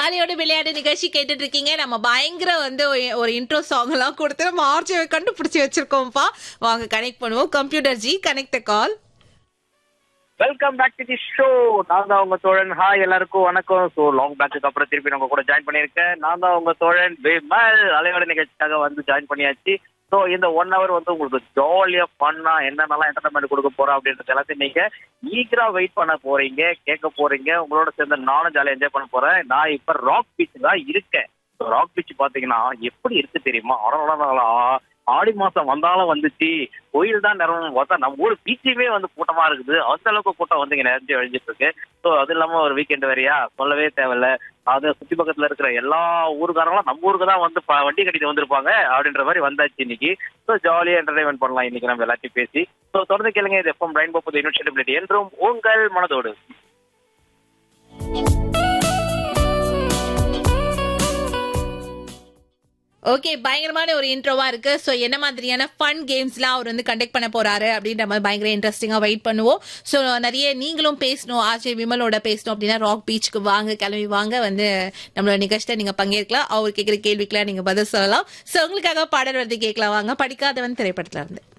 அலையோட விளையாட்டு நிகழ்ச்சி கேட்டுட்டு இருக்கீங்க நம்ம பயங்கர வந்து ஒரு- ஒரு இன்ட்ரோ சாங் எல்லாம் கொடுத்து நம்ம ஆர்ஜியை கண்டுபிடிச்சு வச்சிருக்கோம்ப்பா வாங்க கனெக்ட் பண்ணுவோம் computer G connect call welcome back to the show நான் தான் உங்க தோழன் ஹாய் எல்லாருக்கும் வணக்கம் ஸோ லாங் பேக்கு அப்புறம் திருப்பி உங்க கூட ஜாயின் பண்ணியிருக்கேன் நான் தான் உங்க தோழன் விமல் அலையோட நிகழ்ச்சிக்காக வந்து ஜாயின் பண்ணியாச்சு ஸோ இந்த ஒன் ஹவர் வந்து உங்களுக்கு ஜாலியா ஃபன்னா என்னென்னலாம் என்டர்டைன்மெண்ட் கொடுக்க போறோம் அப்படின்றது எல்லாத்தையும் நீங்க ஈகரா வெயிட் பண்ண போறீங்க கேட்க போறீங்க உங்களோட சேர்ந்து நானும் ஜாலியாக என்ஜாய் பண்ண போறேன் நான் இப்ப ராக் பீச் தான் இருக்கேன் ராக் பீச் பாத்தீங்கன்னா எப்படி இருக்கு தெரியுமா அடடடடா, ஆடி மாசம் வந்தாலும் வந்துச்சு கோயில் தான் நிறமும் பார்த்தா நம்ம ஊர் பீச்சுமே வந்து கூட்டமா இருக்குது அந்த அளவுக்கு கூட்டம் வந்து இங்க நிறைஞ்சு அழிஞ்சிட்டு இருக்கு ஸோ அது இல்லாம ஒரு வீக்கெண்ட் வேறையா சொல்லவே தேவையில்ல அது சுத்தி பக்கத்துல இருக்கிற எல்லா ஊருக்காரங்களும் நம்ம ஊருக்கு தான் வந்து ப- வண்டி கட்டிட்டு வந்திருப்பாங்க அப்படின்ற மாதிரி வந்தாச்சு இன்னைக்கு ஸோ ஜாலியா என்டர்டைன்மெண்ட் பண்ணலாம் இன்னைக்கு நம்ம எல்லாத்தையும் பேசி ஸோ தொடர்ந்து கேளுங்க இது எஃப்எம் ரெயின்போ புது யூனிவர்சிட்டி என்றும் உங்கள் மனதோடு ஓகே பயங்கரமான ஒரு இன்ட்ரோவா இருக்கு ஸோ என்ன மாதிரியான ஃபன் கேம்ஸ்லாம் அவர் வந்து கண்டக்ட் பண்ண போறாரு அப்படின்ற மாதிரி பயங்கர இன்ட்ரெஸ்டிங்கா வெயிட் பண்ணுவோம் ஸோ நிறைய நீங்களும் பேசணும் ஆர்ஜே விமலோட பேசணும் அப்படின்னா ராக் பீச்சுக்கு வாங்க கிளம்பி வாங்க வந்து நம்மளோட நிகழ்ச்சியில நீங்க பங்கேற்கலாம் அவர் கேட்குற கேள்விக்கெல்லாம் நீங்க பதில் சொல்லலாம் ஸோ உங்களுக்காக பாடல் வந்து கேட்கலாம் வாங்க படிக்காதவன் திரைப்படத்துல இருந்து